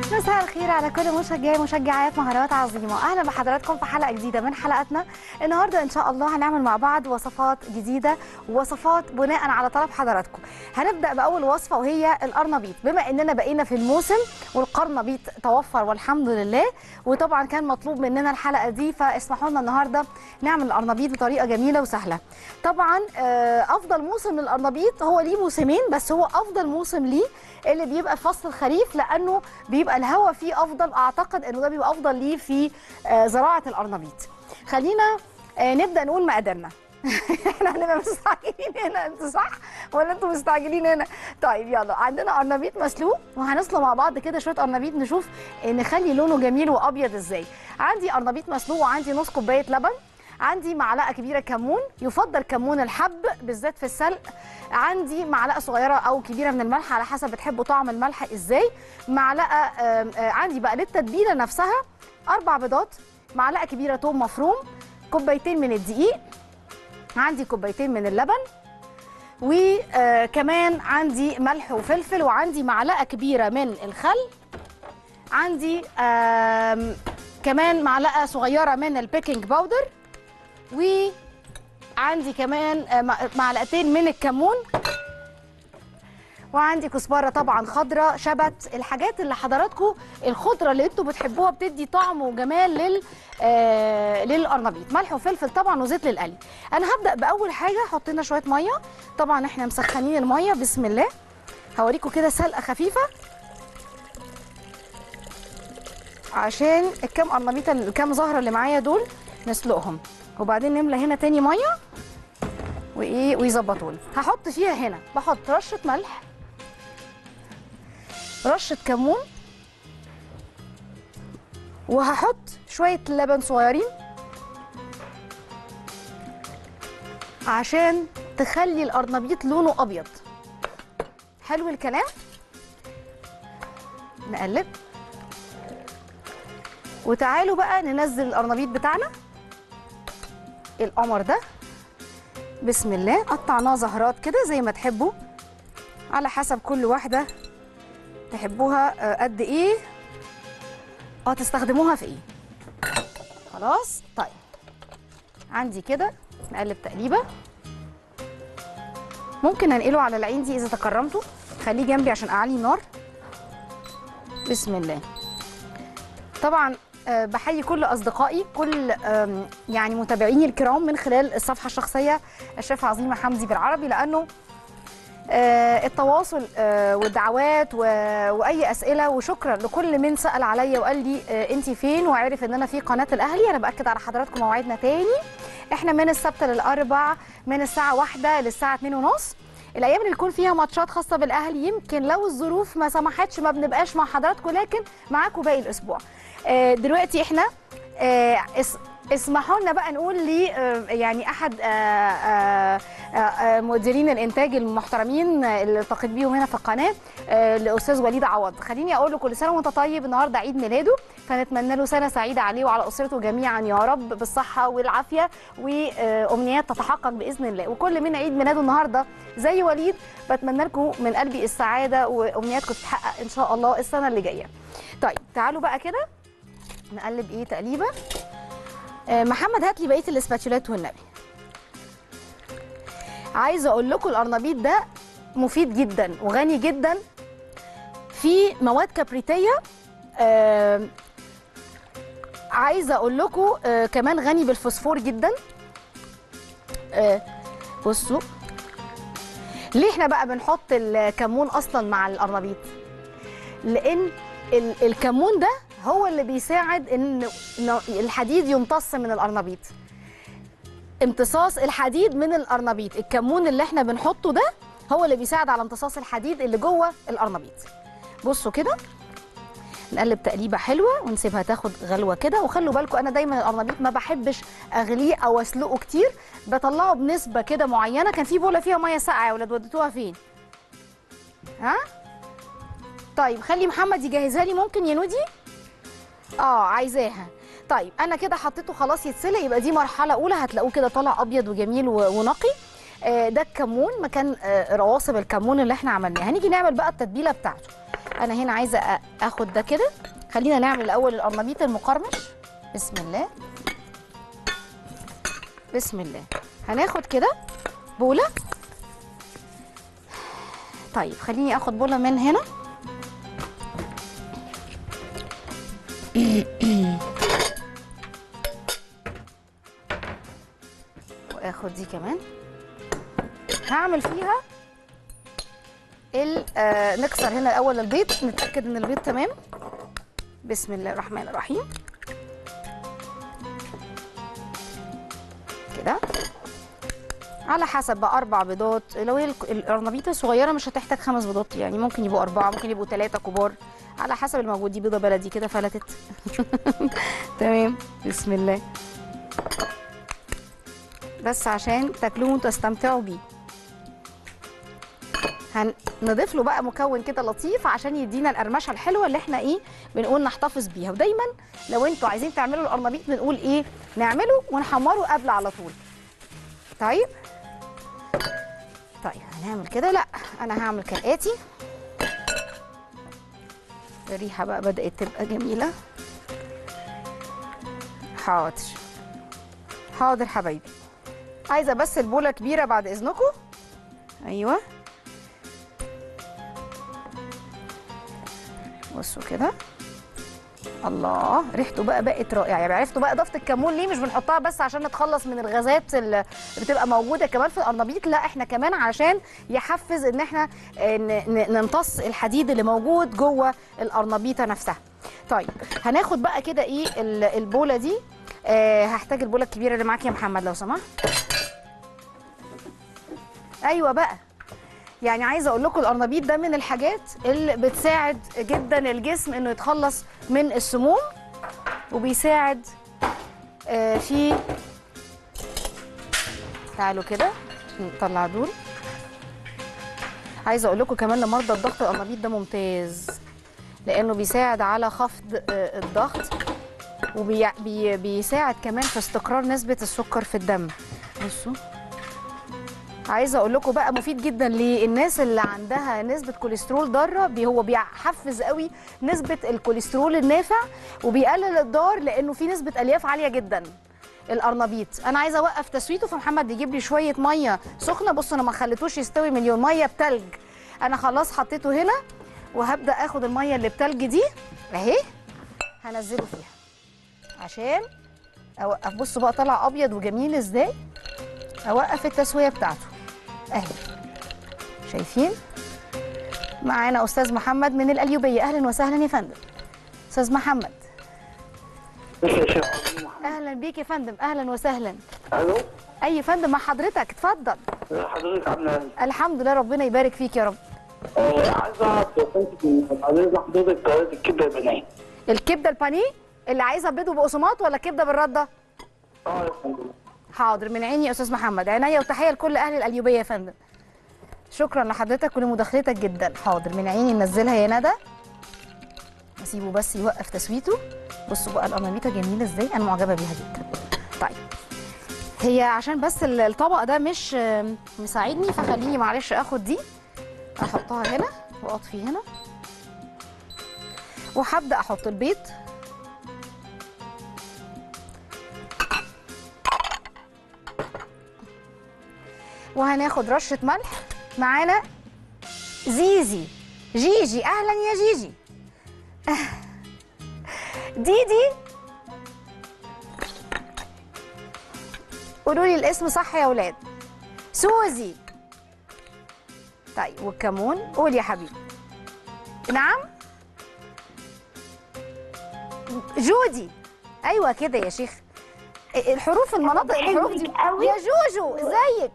مساء الخير على كل مشجعي مشجعات مهارات عظيمه اهلا بحضراتكم في حلقه جديده من حلقاتنا النهارده ان شاء الله هنعمل مع بعض وصفات جديده وصفات بناء على طلب حضراتكم هنبدا باول وصفه وهي القرنبيط بما اننا بقينا في الموسم والقرنبيط توفر والحمد لله وطبعا كان مطلوب مننا الحلقه دي فاسمحوا لنا النهارده نعمل القرنبيط بطريقه جميله وسهله طبعا آه، افضل موسم للقرنبيط هو ليه موسمين بس هو افضل موسم ليه اللي بيبقى في فصل الخريف لانه بيبقى الهواء فيه افضل اعتقد انه ده بيبقى افضل ليه في آه، زراعه القرنبيط خلينا آه، نبدا نقول مقاديرنا احنا هنبقى مستعجلين هنا انتوا صح ولا انتوا مستعجلين هنا طيب يلا عندنا قرنبيط مسلوق وهنسلق مع بعض كده شويه قرنبيط نشوف آه، نخلي لونه جميل وابيض ازاي عندي قرنبيط مسلوق وعندي نص كوبايه لبن عندي معلقه كبيره كمون يفضل كمون الحب بالذات في السلق عندي معلقه صغيره او كبيره من الملح على حسب بتحبوا طعم الملح ازاي معلقه آم، آه، عندي بقى للتتبيله نفسها اربع بيضات معلقه كبيره توم مفروم كوبايتين من الدقيق عندي كوبايتين من اللبن وكمان عندي ملح وفلفل وعندي معلقه كبيره من الخل عندي آم، كمان معلقه صغيره من البيكنج باودر وعندي كمان آه، مع- معلقتين من الكمون وعندي كزبره طبعا خضراء شبت الحاجات اللي حضراتكم الخضره اللي انتوا بتحبوها بتدي طعم وجمال لل آه للقرنبيط ملح وفلفل طبعا وزيت للقلي انا هبدا باول حاجه حط لنا شويه ميه طبعا احنا مسخنين الميه بسم الله هوريكم كده سلقه خفيفه عشان الكام قرنبيطه الكام زهره اللي معايا دول نسلقهم وبعدين نملى هنا تاني ميه وايه ويظبطوا لي هحط فيها هنا بحط رشه ملح رشه كمون وهحط شويه لبن صغيرين عشان تخلي القرنبيط لونه ابيض حلو الكلام نقلب وتعالوا بقى ننزل القرنبيط بتاعنا القمر ده بسم الله قطعناه زهرات كده زي ما تحبوا على حسب كل واحده تحبوها آه، قد ايه اه تستخدموها في ايه خلاص طيب عندي كده نقلب تقليبه ممكن انقله على العين دي اذا تكرمتوا خليه جنبي عشان اعلي النار بسم الله طبعا آه، بحيي كل اصدقائي كل آم، يعني متابعيني الكرام من خلال الصفحه الشخصيه الشيف عظيمه حمدي بالعربي لانه آه، التواصل آه، والدعوات و- واي اسئله وشكرا لكل من سال عليا وقال لي انت فين وعرف ان انا في قناه الاهلي انا باكد على حضراتكم مواعيدنا تاني احنا من السبت للاربع من الساعه واحدة للساعه اتنين ونص الايام اللي يكون فيها ماتشات خاصه بالاهلي يمكن لو الظروف ما سمحتش ما بنبقاش مع حضراتكم لكن معاكم باقي الاسبوع آه، دلوقتي احنا آه، اس- اسمحوا لنا بقى نقول لي آه، يعني احد آه، آه، آه، آه، مديرين الانتاج المحترمين آه، اللي التقيت بيهم هنا في القناه آه، الاستاذ وليد عوض خليني اقول له كل سنه وانت طيب النهارده عيد ميلاده فنتمنى له سنه سعيده عليه وعلى اسرته جميعا يا رب بالصحه والعافيه وامنيات تتحقق باذن الله وكل من عيد ميلاده النهارده زي وليد بتمنى لكم من قلبي السعاده وامنياتكم تتحقق ان شاء الله السنه اللي جايه طيب تعالوا بقى كده نقلب ايه تقليبه آه، محمد هات لي بقيه الاسباتشولات والنبي عايزه اقول لكم القرنبيط ده مفيد جدا وغني جدا في مواد كبريتيه آه عايزه اقول لكم آه كمان غني بالفوسفور جدا آه بصوا ليه احنا بقى بنحط الكمون اصلا مع القرنبيط لان ال- الكمون ده هو اللي بيساعد ان إن الحديد يمتص من القرنبيط امتصاص الحديد من القرنبيط الكمون اللي احنا بنحطه ده هو اللي بيساعد على امتصاص الحديد اللي جوه القرنبيط بصوا كده نقلب تقليبه حلوه ونسيبها تاخد غلوه كده وخلوا بالكم انا دايما القرنبيط ما بحبش اغليه او اسلقه كتير بطلعه بنسبه كده معينه كان في بوله فيها ميه ساقعه يا ولاد وديتوها فين ها طيب خلي محمد يجهزها لي ممكن يا نودي اه عايزاها طيب انا كده حطيته خلاص يتسلق يبقى دي مرحله اولى هتلاقوه كده طالع ابيض وجميل و- ونقي آه، ده الكمون مكان آه، رواسب الكمون اللي احنا عملناها هنيجي نعمل بقى التتبيله بتاعته انا هنا عايزه أ- اخد ده كده خلينا نعمل الاول القرنبيط المقرمش بسم الله بسم الله هناخد كده بوله طيب خليني اخد بوله من هنا واخد دي كمان هعمل فيها ال آه نكسر هنا الاول البيض نتاكد ان البيض تمام بسم الله الرحمن الرحيم كده على حسب بقى اربع بيضات لو هي الك- القرنبيطه الصغيره مش هتحتاج خمس بيضات يعني ممكن يبقوا اربعه ممكن يبقوا ثلاثه كبار على حسب الموجود دي بيضه بلدي كده فلتت تمام بسم الله بس عشان تاكلوه وتستمتعوا بيه هنضيف له بقى مكون كده لطيف عشان يدينا القرمشه الحلوه اللي احنا ايه بنقول نحتفظ بيها ودايما لو انتوا عايزين تعملوا القرنبيط بنقول ايه نعمله ونحمره قبل على طول طيب طيب هنعمل كده لا انا هعمل كالاتي الريحه بقى بدات تبقى جميله حاضر حاضر حبايبي عايزه بس البوله كبيره بعد اذنكم ايوه بصوا كده الله ريحته بقى بقت رائعه يعني عرفتوا بقى اضافه الكمون ليه مش بنحطها بس عشان نتخلص من الغازات اللي بتبقى موجوده كمان في القرنبيط لا احنا كمان عشان يحفز ان احنا آه، ن- ن- نمتص الحديد اللي موجود جوه القرنبيطه نفسها طيب هناخد بقى كده ايه ال- البوله دي آه هحتاج البوله الكبيره اللي معاك يا محمد لو سمحت ايوه بقى يعني عايزه اقول لكم القرنبيط ده من الحاجات اللي بتساعد جدا الجسم انه يتخلص من السموم وبيساعد آه، في تعالوا كده نطلع دول عايزه اقول لكم كمان لمرضى الضغط القرنبيط ده ممتاز لانه بيساعد على خفض آه، الضغط وبيساعد كمان في استقرار نسبه السكر في الدم بصوا عايزه اقول لكم بقى مفيد جدا للناس اللي عندها نسبه كوليسترول ضاره بي هو بيحفز قوي نسبه الكوليسترول النافع وبيقلل الضار لانه في نسبه الياف عاليه جدا القرنبيط انا عايزه اوقف تسويته فمحمد يجيب لي شويه ميه سخنه بص انا ما خليتوش يستوي مليون ميه بتلج انا خلاص حطيته هنا وهبدا اخد الميه اللي بتلج دي اهي هنزله فيها عشان اوقف بصوا بقى طلع ابيض وجميل ازاي اوقف التسويه بتاعته اهي شايفين معانا استاذ محمد من القليوبيه اهلا وسهلا يا فندم استاذ محمد يا شيخ اهلا بيك يا فندم اهلا وسهلا الو اي فندم مع حضرتك اتفضل حضرتك عامله ايه؟ الحمد لله ربنا يبارك فيك يا رب آه، عايز اعرف وصلت من عايز حضرتك طريقه الكبده البنيه الكبده البانيه اللي عايزها بيض وبقسماط ولا كبده بالرده اه يا فندم حاضر من عيني يا استاذ محمد عينيا وتحيه لكل اهل القليوبيه يا فندم شكرا لحضرتك ولمداخلتك جدا حاضر من عيني ننزلها يا ندى نسيبه بس يوقف تسويته بصوا بقى القرنبيطه جميله ازاي انا معجبه بيها جدا طيب هي عشان بس ال- الطبق ده مش آم، مساعدني فخليني معلش اخد دي احطها هنا واطفي هنا وهبدا احط البيض وهناخد رشة ملح معانا زيزي جيجي أهلا يا جيجي ديدي قولوا لي الاسم صح يا ولاد سوزي طيب والكمون قول يا حبيبي نعم جودي ايوه كده يا شيخ الحروف المناطق الحروف دي بحبك قوي. يا جوجو ازيك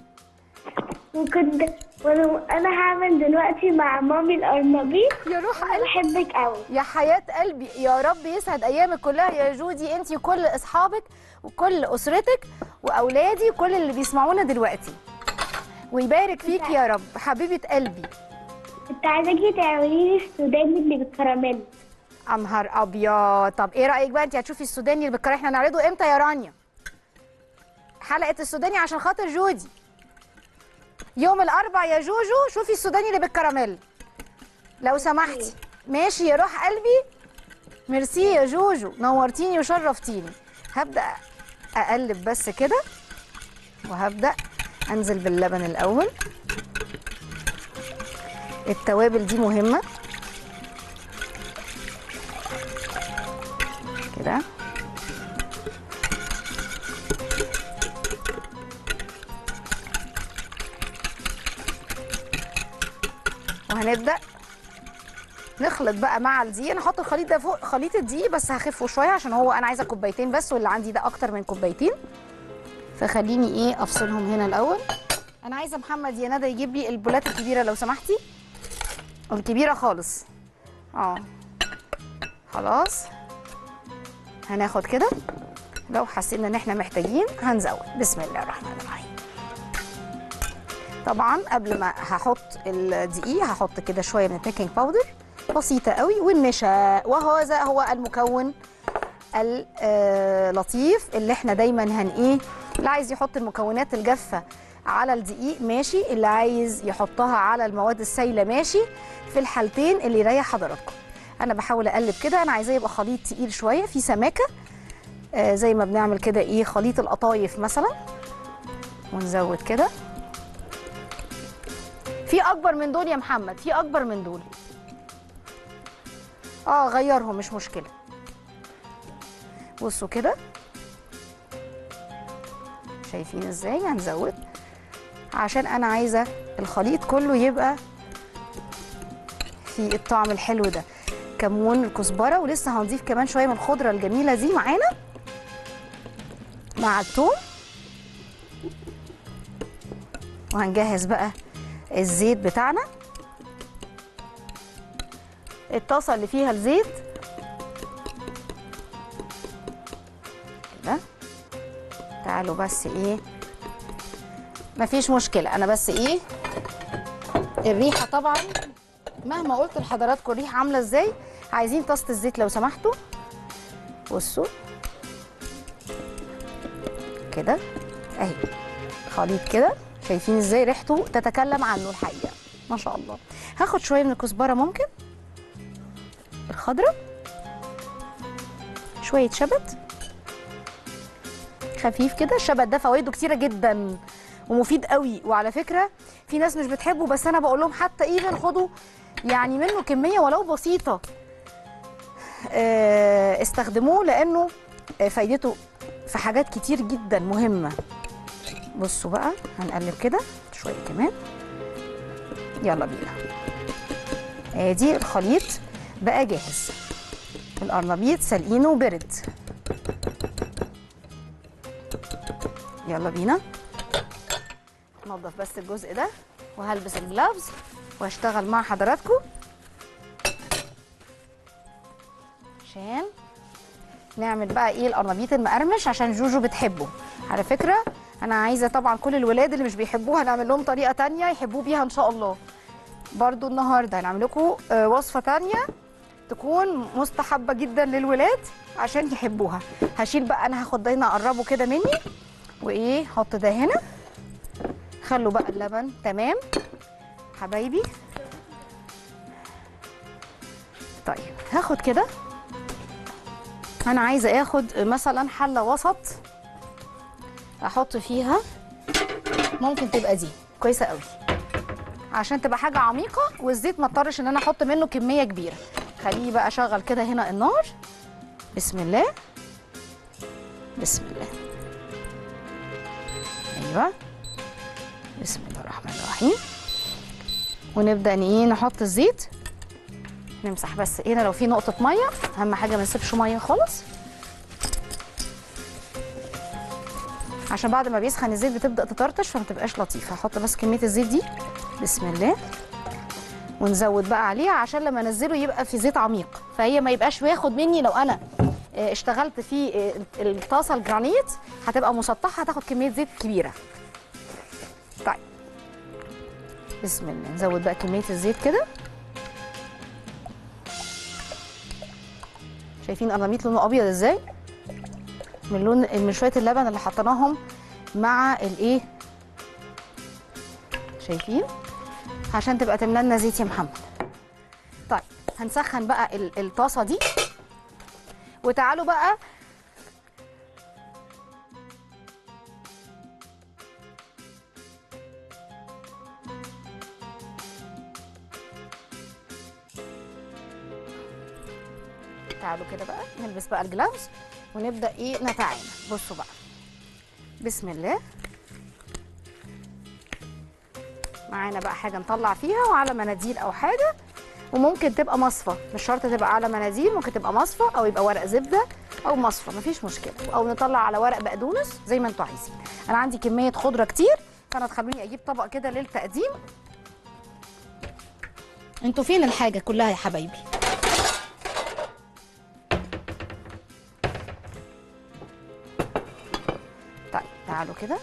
وكنت وانا انا هعمل دلوقتي مع مامي القرنبيط يا روح انا قلبي بحبك قوي يا حياة قلبي يا رب يسعد أيامك كلها يا جودي أنت وكل أصحابك وكل أسرتك وأولادي وكل اللي بيسمعونا دلوقتي ويبارك فيك يا رب حبيبة قلبي كنت عايزاكي تعملي لي السوداني اللي بالكراميل أنهار أبيض طب إيه رأيك بقى أنت هتشوفي السوداني اللي بالكرة إحنا نعرضه إمتى يا رانيا حلقة السوداني عشان خاطر جودي يوم الأربع يا جوجو شوفي السوداني اللي بالكراميل لو سمحتي ماشي يا روح قلبي ميرسي يا جوجو نورتيني وشرفتيني هبدا اقلب بس كده وهبدا انزل باللبن الاول التوابل دي مهمه كده وهنبدا نخلط بقى مع الدقيق انا هحط الخليط ده فوق خليط الدقيق بس هخفه شويه عشان هو انا عايزه كوبايتين بس واللي عندي ده اكتر من كوبايتين فخليني ايه افصلهم هنا الاول انا عايزه محمد يا ندى يجيب لي البولات الكبيره لو سمحتي الكبيره خالص اه خلاص هناخد كده لو حسينا ان احنا محتاجين هنزود بسم الله الرحمن الرحيم طبعا قبل ما هحط الدقيق هحط كده شويه من البيكنج باودر بسيطه قوي والنشا وهذا هو المكون اللطيف اللي احنا دايما هن ايه اللي عايز يحط المكونات الجافه على الدقيق ماشي اللي عايز يحطها على المواد السائله ماشي في الحالتين اللي يريح حضراتكم انا بحاول اقلب كده انا عايزاه يبقى خليط تقيل شويه في سماكه آه زي ما بنعمل كده ايه خليط القطايف مثلا ونزود كده في اكبر من دول يا محمد في اكبر من دول اه غيرهم مش مشكله بصوا كده شايفين ازاي هنزود عشان انا عايزه الخليط كله يبقى في الطعم الحلو ده كمون الكزبره ولسه هنضيف كمان شويه من الخضره الجميله دي معانا مع الثوم وهنجهز بقى الزيت بتاعنا الطاسه اللي فيها الزيت كده تعالوا بس ايه مفيش مشكله انا بس ايه الريحه طبعا مهما قلت لحضراتكم الريحه عامله ازاي عايزين طاسه الزيت لو سمحتوا بصوا كده اهي خليط كده شايفين ازاي ريحته تتكلم عنه الحقيقه ما شاء الله هاخد شويه من الكزبره ممكن الخضراء شويه شبت خفيف كده الشبت ده فوائده كتيره جدا ومفيد قوي وعلى فكره في ناس مش بتحبه بس انا بقول لهم حتى ايفن خدوا يعني منه كميه ولو بسيطه آه، استخدموه لانه آه، فايدته في حاجات كتير جدا مهمه بصوا بقى هنقلب كده شويه كمان يلا بينا ادي الخليط بقى جاهز القرنبيط سلقينه وبرد يلا بينا نضف بس الجزء ده وهلبس الجلافز وهشتغل مع حضراتكم عشان نعمل بقى ايه القرنبيط المقرمش عشان جوجو بتحبه على فكره انا عايزه طبعا كل الولاد اللي مش بيحبوها نعمل لهم طريقه تانية يحبوه بيها ان شاء الله برضو النهارده هنعمل لكم آه، وصفه تانية تكون مستحبه جدا للولاد عشان يحبوها هشيل بقى انا هاخد ده هنا اقربه كده مني وايه احط ده هنا خلوا بقى اللبن تمام حبايبي طيب هاخد كده انا عايزه اخد مثلا حله وسط احط فيها ممكن تبقى دي كويسه قوي عشان تبقى حاجه عميقه والزيت ما اضطرش ان انا احط منه كميه كبيره خليه بقى اشغل كده هنا النار بسم الله بسم الله ايوه بسم الله الرحمن الرحيم ونبدا ان ايه نحط الزيت نمسح بس هنا لو في نقطه ميه اهم حاجه ما نسيبش ميه خالص عشان بعد ما بيسخن الزيت بتبدا تطرطش فما تبقاش لطيفه هحط بس كميه الزيت دي بسم الله ونزود بقى عليها عشان لما انزله يبقى في زيت عميق فهي ما يبقاش واخد مني لو انا آه، اشتغلت في آه، الطاسه الجرانيت هتبقى مسطحه هتاخد كميه زيت كبيره طيب بسم الله نزود بقى كميه الزيت كده شايفين قرنبيط لونه ابيض ازاي من لون من شويه اللبن اللي حطيناهم مع الايه شايفين عشان تبقى تملى لنا زيت يا محمد هنسخن بقى ال- الطاسه دي وتعالوا بقى تعالوا كده بقى نلبس بقى الجلافز ونبدا ايه نتعامل بصوا بقى بسم الله معانا بقى حاجه نطلع فيها وعلى مناديل او حاجه وممكن تبقى مصفى مش شرط تبقى على مناديل ممكن تبقى مصفى او يبقى ورق زبده او مصفى مفيش مشكله او نطلع على ورق بقدونس زي ما انتوا عايزين انا عندي كميه خضره كتير فانا تخلوني اجيب طبق كده للتقديم انتوا فين الحاجه كلها يا حبايبي طيب تعالوا كده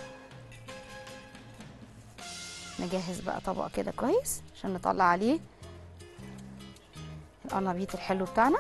نجهز بقى طبق كده كويس عشان نطلع عليه القرنبيط الحلو بتاعنا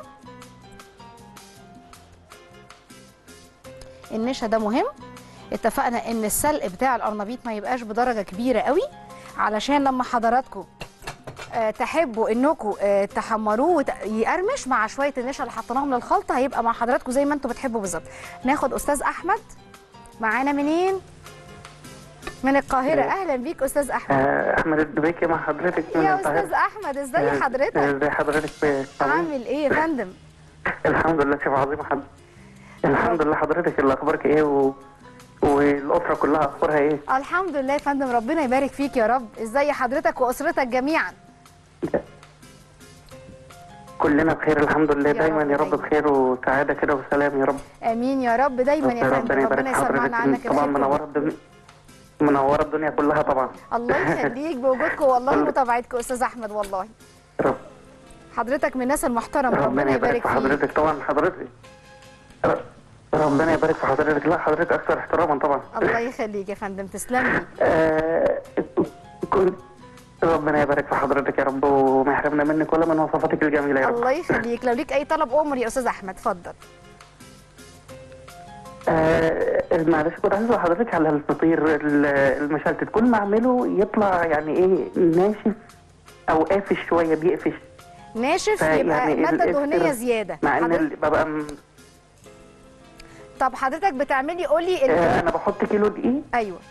النشا ده مهم اتفقنا ان السلق بتاع القرنبيط ما يبقاش بدرجه كبيره قوي علشان لما حضراتكم آه، تحبوا انكم آه، تحمروه وت- يقرمش مع شويه النشا اللي حطيناهم للخلطه هيبقى مع حضراتكم زي ما انتم بتحبوا بالظبط ناخد استاذ احمد معانا منين من القاهره اهلا بيك استاذ احمد آه، احمد الدبيكي مع حضرتك من يا القاهرة. استاذ احمد ازي آه، حضرتك ازي حضرتك ب- عامل ايه يا فندم الحمد لله شيف عظيم حضرتك الحمد لله حضرتك اللي اخبارك ايه و... والاسره كلها اخبارها ايه الحمد لله يا فندم ربنا يبارك فيك يا رب ازي حضرتك واسرتك جميعا كلنا بخير الحمد لله يا دايما رب يا رب دايما. بخير وسعاده كده وسلام يا رب امين يا رب دايما يا فندم ربنا ربنا يبارك يسمعنا حضرتك عنك طبعا الخير منوره كله. الدنيا منوره الدنيا كلها طبعا الله يخليك بوجودكم والله ومتابعتكم استاذ احمد والله رب حضرتك من الناس المحترمه ربنا يبارك في فيك حضرتك طبعا حضرتك ر- ربنا يبارك في حضرتك لا حضرتك اكثر احتراما طبعا الله يخليك يا فندم تسلم لي آه، كل ربنا يبارك في حضرتك يا رب وما يحرمنا منك ولا من وصفاتك الجميله يا رب الله يخليك لو ليك اي طلب امر يا استاذ احمد اتفضل آه معلش كنت عايز أسأل حضرتك على الفطير ال- المشلتت كل ما اعمله يطلع يعني ايه ناشف او قافش شويه بيقفش ناشف فيعني يبقى ال- ماده الفطير- دهنيه زياده مع ان حضرتك- ال- ببقى م- طب حضرتك بتعملي قولي ال... آه انا بحط كيلو دقيق ايوه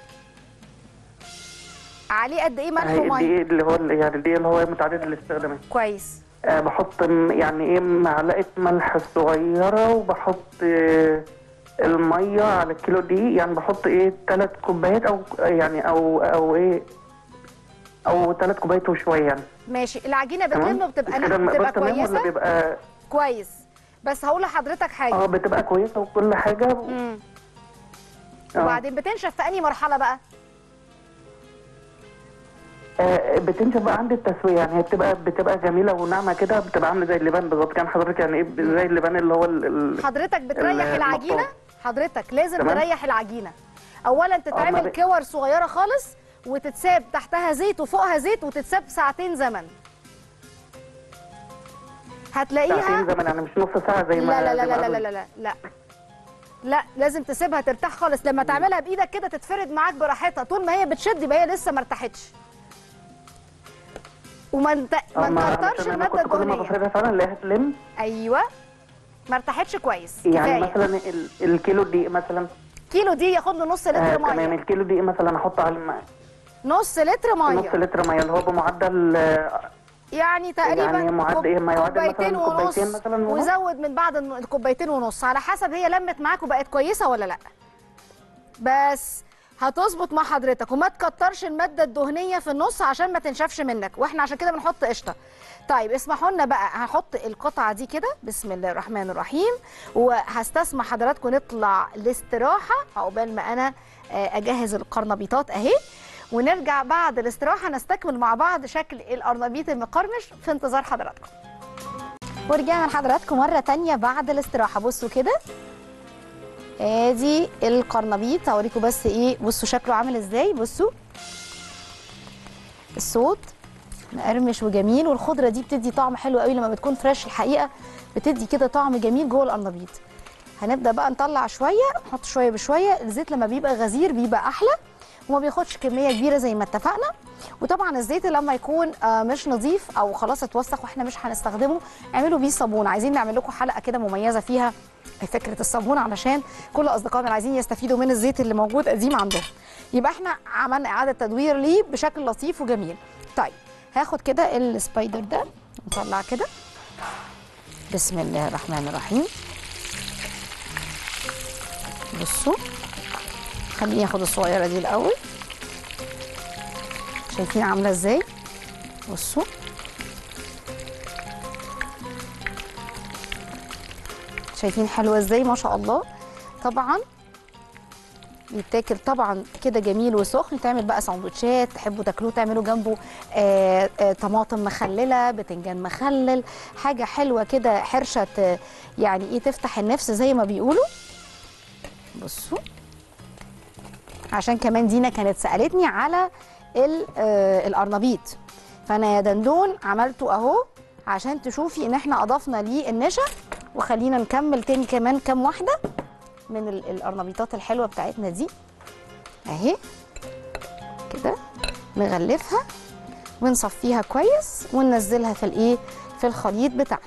عليه قد ايه ملح آه، وميه الدقيق اللي هو ال- يعني الدقيق اللي هو متعدد الاستخدامات كويس آه بحط م- يعني ايه معلقه ملح صغيره وبحط آه الميه على الكيلو دقيق يعني بحط ايه ثلاث كوبايات او يعني او او ايه او ثلاث كوبايات وشويه يعني ماشي العجينه بتلم تمام وبتبقى كده ناعمه المقدار بتبقى تمام ولا كويسه بيبقى كويس بس هقول لحضرتك حاجه اه بتبقى كويسه وكل حاجه امم آه. وبعدين بتنشف في انهي مرحله بقى آه بتنشف بقى عند التسويه يعني هي بتبقى بتبقى جميله وناعمه كده بتبقى عامله زي اللبان بالظبط كان حضرتك يعني ايه زي اللبان اللي هو ال- ال- حضرتك بتريح ال- العجينه المطاط. حضرتك لازم تمام. تريح العجينه اولا ما تتعمل بي- كور صغيره خالص وتتساب تحتها زيت وفوقها زيت وتتساب ساعتين زمن هتلاقيها ساعتين زمن يعني مش نص ساعه زي ما لا لا لا زي ما لا لا لا لا لا لا لازم تسيبها ترتاح خالص لما تعملها بايدك كده تتفرد معاك براحتها طول ما هي بتشد يبقى هي لسه ما ارتاحتش وما انت ما آه، ما- نكترش عشان انا الماده كنت كل ما الدهنيه بفردها فعلا الاقيها تلم ايوه ما ارتاحتش كويس يعني كفايه مثلا ال- الكيلو دقيق مثلا كيلو دي ياخد له نص آه لتر تمام ميه الكيلو دقيق مثلا احط على الم- نص لتر نص ميه لتر ميه اللي هو بمعدل آه، يعني تقريبا يعني معدل إيه؟ ما يعادل كوبايتين مثلاً ونص كوبايتين مثلاً ونص؟ وزود من بعد الن- الكوبايتين ونص على حسب هي لمت معاك وبقت كويسه ولا لا بس هتظبط مع حضرتك وما تكترش الماده الدهنيه في النص عشان ما تنشفش منك واحنا عشان كده بنحط قشطه طيب اسمحوا لنا بقى هحط القطعه دي كده بسم الله الرحمن الرحيم وهستسمح حضراتكم نطلع لاستراحه عقبال ما انا آه، اجهز القرنبيطات اهي ونرجع بعد الاستراحه نستكمل مع بعض شكل القرنبيط المقرمش في انتظار حضراتكم ورجعنا لحضراتكم مره تانية بعد الاستراحه بصوا كده ادي القرنبيط هوريكم بس ايه بصوا شكله عامل ازاي بصوا الصوت مقرمش وجميل والخضره دي بتدي طعم حلو قوي لما بتكون فريش الحقيقه بتدي كده طعم جميل جوه القرنبيط هنبدا بقى نطلع شويه نحط شويه بشويه الزيت لما بيبقى غزير بيبقى احلى وما بياخدش كميه كبيره زي ما اتفقنا وطبعا الزيت لما يكون آه، مش نظيف او خلاص اتوسخ واحنا مش هنستخدمه اعملوا بيه صابون عايزين نعمل لكم حلقه كده مميزه فيها فكره الصابون علشان كل اصدقائنا اللي عايزين يستفيدوا من الزيت اللي موجود قديم عندهم يبقى احنا عملنا اعاده تدوير ليه بشكل لطيف وجميل طيب هاخد كده السبايدر ده نطلع كده بسم الله الرحمن الرحيم بصوا خليني اخد الصغيره دي الاول شايفين عامله ازاي بصوا شايفين حلوه ازاي ما شاء الله طبعا يتاكل طبعا كده جميل وسخن تعمل بقى سندوتشات تحبوا تاكلوه تعملوا جنبه آه آه طماطم مخلله بتنجان مخلل حاجه حلوه كده حرشه ت- يعني ايه تفتح النفس زي ما بيقولوا بصوا عشان كمان دينا كانت سالتني على ال- آه، القرنبيط فانا يا دندون عملته اهو عشان تشوفي ان احنا اضفنا ليه النشا وخلينا نكمل تاني كمان كام واحده من ال- القرنبيطات الحلوه بتاعتنا دي اهي كده نغلفها ونصفيها كويس وننزلها في الايه في الخليط بتاعنا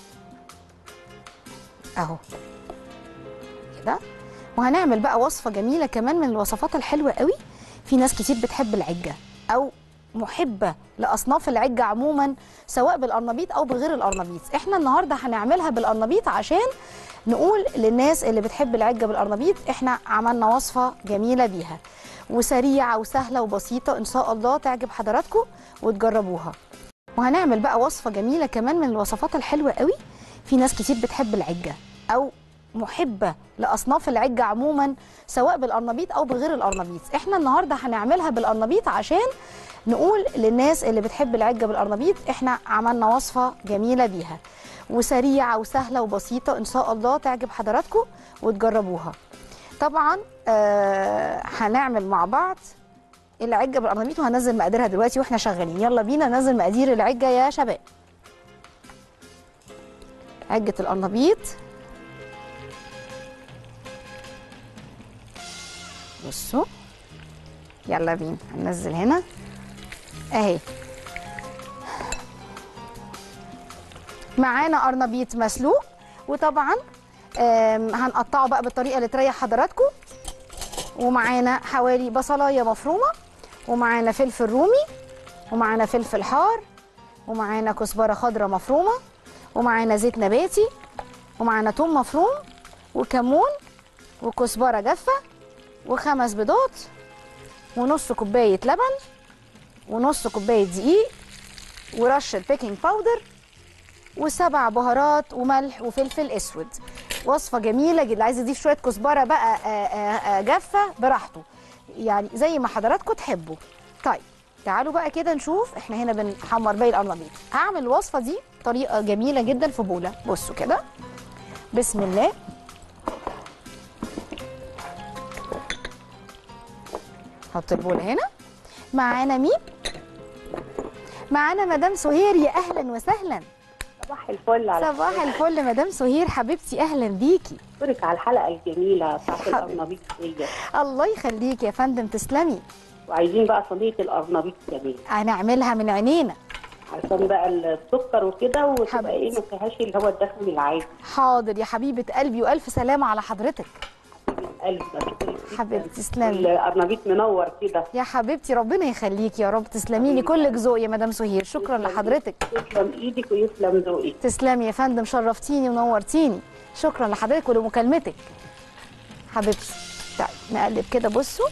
اهو كده وهنعمل بقى وصفه جميله كمان من الوصفات الحلوه قوي في ناس كتير بتحب العجه او محبه لاصناف العجه عموما سواء بالقرنبيط او بغير القرنبيط احنا النهارده هنعملها بالقرنبيط عشان نقول للناس اللي بتحب العجه بالقرنبيط احنا عملنا وصفه جميله بيها وسريعه وسهله وبسيطه ان شاء الله تعجب حضراتكم وتجربوها وهنعمل بقى وصفه جميله كمان من الوصفات الحلوه قوي في ناس كتير بتحب العجه او محبه لاصناف العجه عموما سواء بالقرنبيط او بغير القرنبيط احنا النهارده هنعملها بالقرنبيط عشان نقول للناس اللي بتحب العجه بالقرنبيط احنا عملنا وصفه جميله بيها وسريعه وسهله وبسيطه ان شاء الله تعجب حضراتكم وتجربوها طبعا آه هنعمل مع بعض العجه بالقرنبيط وهنزل مقاديرها دلوقتي واحنا شغالين يلا بينا ننزل مقادير العجه يا شباب عجه القرنبيط بصوا يلا بينا هننزل هنا اهي معانا قرنبيط مسلوق وطبعا آم، هنقطعه بقى بالطريقه اللي تريح حضراتكم ومعانا حوالي بصلايه مفرومه ومعانا فلفل رومي ومعانا فلفل حار ومعانا كزبره خضراء مفرومه ومعانا زيت نباتي ومعانا توم مفروم وكمون وكزبره جافه وخمس بيضات ونص كوبايه لبن ونص كوبايه دقيق ورشه بيكنج باودر وسبع بهارات وملح وفلفل اسود وصفه جميله جدا عايز يضيف شويه كزبره بقى آه، آه، آه، جافه براحته يعني زي ما حضراتكم تحبوا طيب تعالوا بقى كده نشوف احنا هنا بنحمر باقي القرنبيط هعمل الوصفه دي طريقه جميله جدا في بوله بصوا كده بسم الله حط البوله هنا معانا مين معانا مدام سهير يا اهلا وسهلا صباح الفل على صباح الفل مدام سهير حبيبتي اهلا بيكي حضرتك على الحلقه الجميله بتاعت حبيبي. القرنبيط دي الله يخليك يا فندم تسلمي وعايزين بقى صينيه القرنبيط جميل هنعملها من عينينا عشان بقى السكر وكده وتبقى ايه حبيبتي. ما فيهاش اللي هو الدسم العادي حاضر يا حبيبه قلبي والف سلامه على حضرتك القلب بشكرك جداً. حبيبتي تسلمي القرنبيط منور كده يا حبيبتي ربنا يخليكي يا رب تسلمي لي كلك ذوق يا مدام سهير شكرا لحضرتك يسلم ايدك ويسلم ذوقك تسلمي يا فندم شرفتيني ونورتيني شكرا لحضرتك ولمكالمتك حبيبتي طيب نقلب كده بصوا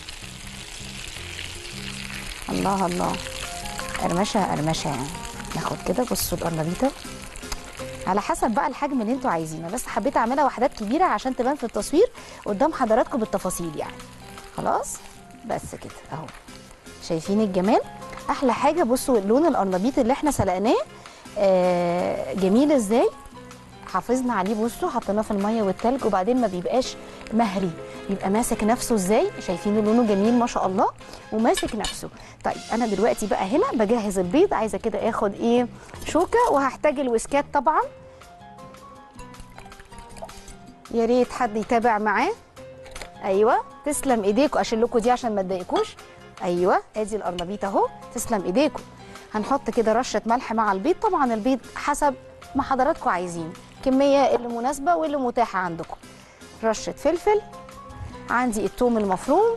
الله الله قرمشه قرمشه يعني ناخد كده بصوا القرنبيطه على حسب بقى الحجم اللي انتوا عايزينه بس حبيت اعملها وحدات كبيره عشان تبان في التصوير قدام حضراتكم بالتفاصيل يعني خلاص بس كده اهو شايفين الجمال احلى حاجه بصوا لون القرنبيط اللي احنا سلقناه آه جميل ازاي حافظنا عليه بصوا حطيناه في الميه والتلج وبعدين ما بيبقاش مهري بيبقى ماسك نفسه ازاي شايفين لونه جميل ما شاء الله وماسك نفسه طيب انا دلوقتي بقى هنا بجهز البيض عايزه كده اخد ايه شوكه وهحتاج الويسكات طبعا يا ريت حد يتابع معاه ايوه تسلم ايديكم اشيل لكم دي عشان ما تضايقكوش ايوه ادي القرنبيط اهو تسلم ايديكم هنحط كده رشه ملح مع البيض طبعا البيض حسب ما حضراتكم عايزين كميه اللي مناسبه واللي متاحه عندكم رشه فلفل عندي الثوم المفروم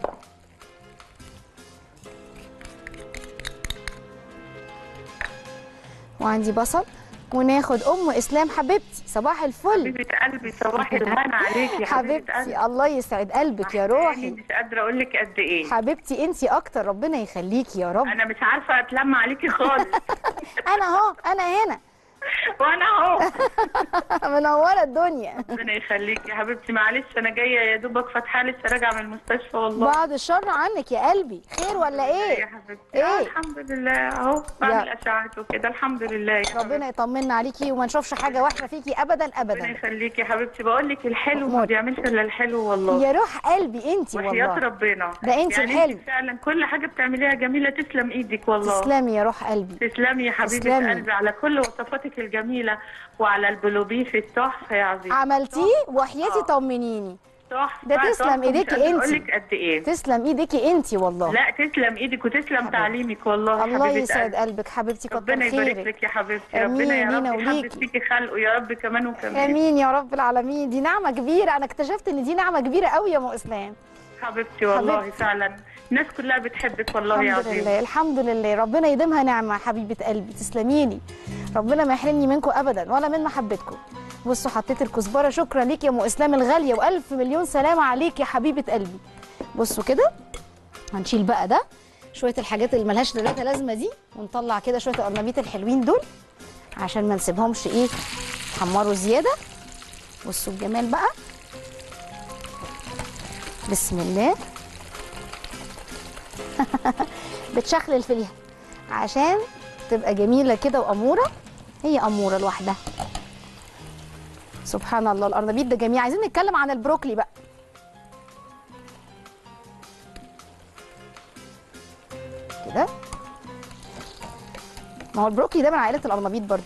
وعندي بصل وناخد ام اسلام حبيبتي صباح الفل حبيبة قلبي صباح الهنا عليكي يا حبيبة قلبي حبيبتي الله يسعد قلبك يا يعني روحي مش قادرة أقول لك قد إيه حبيبتي انتي اكتر ربنا يخليكي يا رب أنا مش عارفة أتلم عليكي خالص انا اهو انا هنا وأنا أهو منوره الدنيا ربنا يخليكي يا حبيبتي معلش أنا جاية يا دوبك فاتحة لسه راجعة من المستشفى والله بعد الشر عنك يا قلبي خير ولا يا ايه حبيبتي إيه؟ آه الحمد لله أهو بعمل أشعات وكده الحمد لله يا حبيبتي. ربنا يطمنا عليكي وما نشوفش حاجه وحشه فيكي ابدا ربنا ابدا يخليكي يا حبيبتي بقول لك الحلو ما أمور. بيعملش إلا الحلو والله يا روح قلبي انتي وحياة والله ربنا ده انت يعني الحلو. انت فعلا كل حاجة بتعمليها جميلة تسلم إيدك والله تسلمي يا روح قلبي تسلمي يا حبيبة تسلمي. قلبي على كل وصفاتك الجميلة وعلى البلوبيف التحفة يا عزيزي عملتيه وحياتي آه. طمنيني تحفة ده تسلم تحفة، مش إيديكي قادرة انتي. أقول لك قد إيه تسلم ايديكي انتي والله لا تسلم إيدك وتسلم تعليمك والله الله حبيبة يسعد قلبي. قلبك حبيبتي كتر ربنا يبارك خيرك لك يا حبيبتي آمين ربنا يا لينا رب يحبب وليكي. فيكي خلقه يا رب كمان وكمان امين يا رب العالمين دي نعمه كبيره انا اكتشفت ان دي نعمه كبيره قوي يا ام اسلام حبيبتي والله حبيبتي. فعلا الناس كلها بتحبك والله يا الحمد عزيزي لله الحمد لله ربنا يديمها نعمه حبيبه قلبي تسلمي لي ربنا ما يحرمني منكم ابدا ولا من محبتكم بصوا حطيت الكزبره شكرا ليك يا ام اسلام الغاليه والف مليون سلامه عليك يا حبيبه قلبي بصوا كده هنشيل بقى ده شويه الحاجات اللي ملهاش ثلاثه لازمه دي ونطلع كده شويه القرنبيط الحلوين دول عشان ما نسيبهمش ايه يحمروا زياده بصوا الجمال بقى بسم الله بتشخلل فيها عشان تبقى جميله كده واموره هي اموره لوحدها سبحان الله القرنبيط ده جميل عايزين نتكلم عن البروكلي بقى كده ما هو البروكلي ده من عائله القرنبيط برضو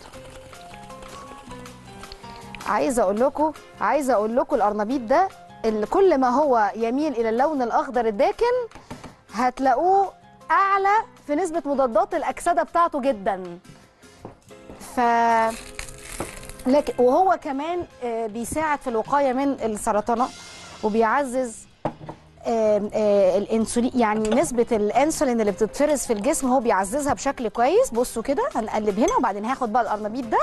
عايزه اقول لكم عايزه اقول لكم القرنبيط ده اللي كل ما هو يميل الى اللون الاخضر الداكن هتلاقوه اعلى في نسبه مضادات الاكسده بتاعته جدا ف لكن وهو كمان آه، بيساعد في الوقايه من السرطانات وبيعزز آم، آه، الانسولين يعني نسبه الانسولين اللي بتتفرز في الجسم هو بيعززها بشكل كويس بصوا كده هنقلب هنا وبعدين هاخد بقى القرنبيط ده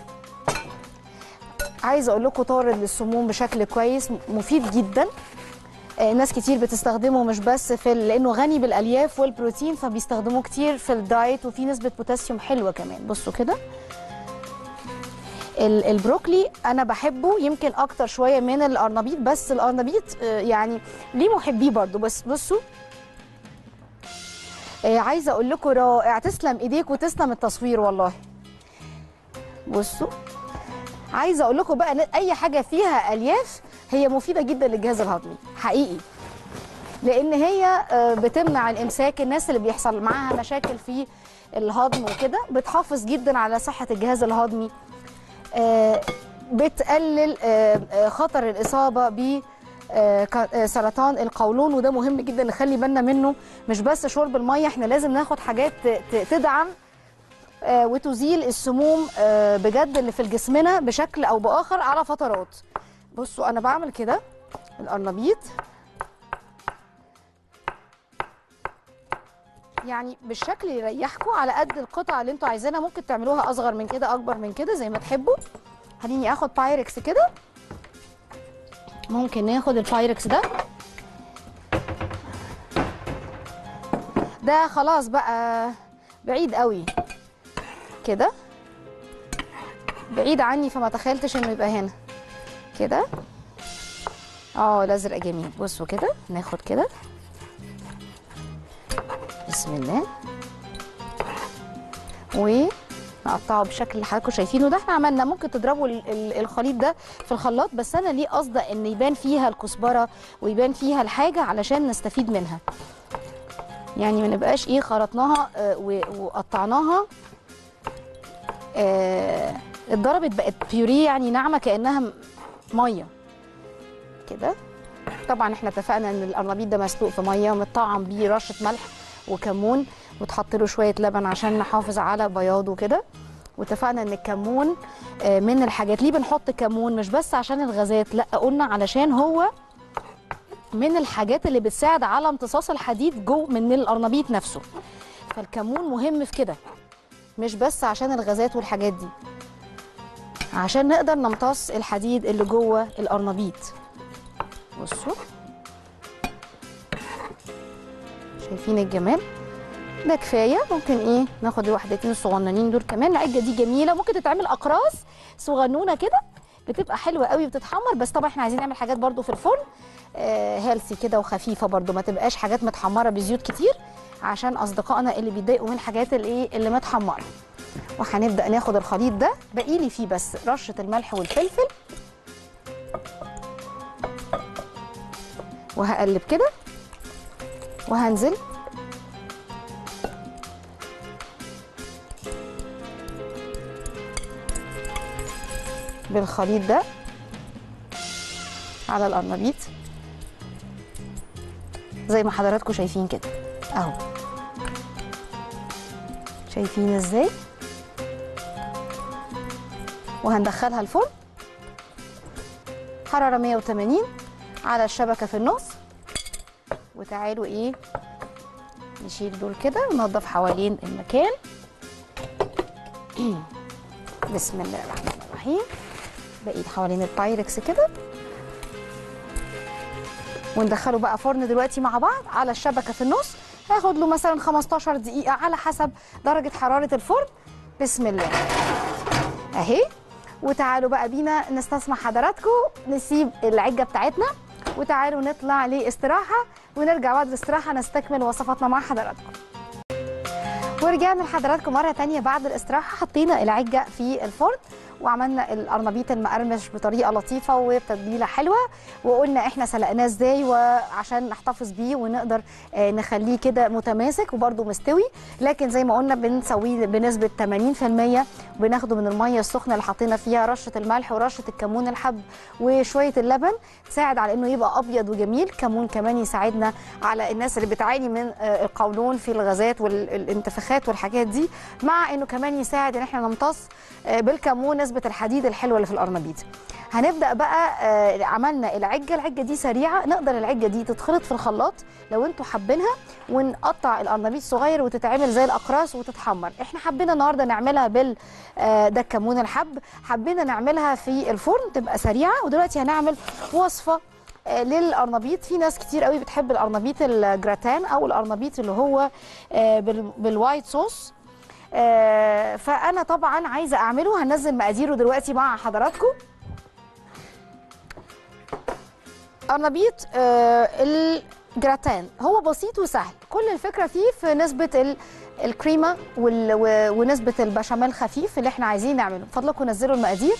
عايزه اقول لكم طارد للسموم بشكل كويس م- مفيد جدا آه، ناس كتير بتستخدمه مش بس في ال- لانه غني بالالياف والبروتين فبيستخدموه كتير في الدايت وفي نسبه بوتاسيوم حلوه كمان بصوا كده ال- البروكلي انا بحبه يمكن اكتر شويه من القرنبيط بس القرنبيط آه، يعني ليه محبيه برضو بس بصوا آه، عايزه اقول لكم رائع تسلم ايديك وتسلم التصوير والله بصوا عايزه اقول لكم بقى إن اي حاجه فيها الياف هي مفيده جدا للجهاز الهضمي حقيقي لان هي آه، بتمنع الامساك الناس اللي بيحصل معاها مشاكل في الهضم وكده بتحافظ جدا على صحه الجهاز الهضمي آه، بتقلل آه، آه، خطر الاصابه ب آه، ك- آه، سرطان القولون وده مهم جدا نخلي بالنا منه مش بس شرب الميه احنا لازم ناخد حاجات ت- ت- تدعم آه، وتزيل السموم آه، بجد اللي في جسمنا بشكل او باخر على فترات بصوا انا بعمل كده القرنبيط يعني بالشكل يريحكم على قد القطع اللي انتوا عايزينها ممكن تعملوها اصغر من كده اكبر من كده زي ما تحبوا خليني اخد بايركس كده ممكن ناخد البايركس ده ده خلاص بقى بعيد قوي كده بعيد عني فما تخيلتش انه يبقى هنا كده اه الازرق جميل بصوا كده ناخد كده بسم الله ونقطعه بشكل اللي حضراتكم شايفينه ده احنا عملنا ممكن تضربوا ال- ال- الخليط ده في الخلاط بس انا ليه قصده ان يبان فيها الكزبره ويبان فيها الحاجه علشان نستفيد منها يعني ما نبقاش ايه خرطناها آه، و- وقطعناها آه، اتضربت بقت بيوريه يعني ناعمه كانها م- ميه كده طبعا احنا اتفقنا ان القرنبيط ده مسلوق في ميه ومتطعم بيه رشه ملح وكمون وتحط له شويه لبن عشان نحافظ على بياضه كده واتفقنا ان الكمون آه، من الحاجات ليه بنحط كمون مش بس عشان الغازات لا قلنا علشان هو من الحاجات اللي بتساعد على امتصاص الحديد جو من القرنبيط نفسه فالكمون مهم في كده مش بس عشان الغازات والحاجات دي عشان نقدر نمتص الحديد اللي جوه القرنبيط بصوا شايفين الجمال ده كفايه ممكن ايه ناخد الوحدتين الصغننين دول كمان العجه دي جميله ممكن تتعمل اقراص صغنونه كده بتبقى حلوه قوي بتتحمر بس طبعا احنا عايزين نعمل حاجات برضو في الفرن آه هيلثي كده وخفيفه برضو ما تبقاش حاجات متحمره بزيوت كتير عشان اصدقائنا اللي بيتضايقوا من الحاجات الايه اللي متحمره وهنبدا ناخد الخليط ده باقي لي فيه بس رشه الملح والفلفل وهقلب كده وهنزل بالخليط ده على القرنبيط زي ما حضراتكم شايفين كده اهو شايفين ازاي وهندخلها الفرن حرارة 180 على الشبكة في النص وتعالوا ايه نشيل دول كده وننضف حوالين المكان بسم الله الرحمن الرحيم بقيت حوالين البايركس كده وندخله بقى فرن دلوقتي مع بعض على الشبكه في النص هاخد له مثلا 15 دقيقه على حسب درجه حراره الفرن بسم الله اهي وتعالوا بقى بينا نستسمع حضراتكم نسيب العجه بتاعتنا وتعالوا نطلع لاستراحه ونرجع بعد الاستراحه نستكمل وصفاتنا مع حضراتكم ورجعنا لحضراتكم مره تانية بعد الاستراحه حطينا العجه في الفرن وعملنا القرنبيط المقرمش بطريقه لطيفه وبتتبيله حلوه وقلنا احنا سلقناه ازاي وعشان نحتفظ بيه ونقدر آه، نخليه كده متماسك وبرده مستوي لكن زي ما قلنا بنسويه بنسبه 80% بناخده من الميه السخنه اللي حطينا فيها رشه الملح ورشه الكمون الحب وشويه اللبن تساعد على انه يبقى ابيض وجميل كمون كمان يساعدنا على الناس اللي بتعاني من آه، القولون في الغازات والانتفاخات والحاجات دي مع انه كمان يساعد ان احنا نمتص آه، بالكمون نسبه الحديد الحلوه اللي في القرنبيط هنبدا بقى آه، عملنا العجه العجه دي سريعه نقدر العجه دي تتخلط في الخلاط لو انتوا حابينها ونقطع القرنبيط صغير وتتعمل زي الاقراص وتتحمر احنا حبينا النهارده نعملها بال آه، ده الكمون الحب حبينا نعملها في الفرن تبقى سريعه ودلوقتي هنعمل وصفه آه، للقرنبيط في ناس كتير قوي بتحب القرنبيط الجراتان او القرنبيط اللي هو آه، بال- بالوايت صوص آه، فانا طبعا عايزه اعمله هنزل مقاديره دلوقتي مع حضراتكم قرنبيط آه، الجراتان هو بسيط وسهل كل الفكره فيه في نسبه ال- الكريمه وال- و- ونسبه البشاميل خفيف اللي احنا عايزين نعمله من فضلكم نزلوا المقادير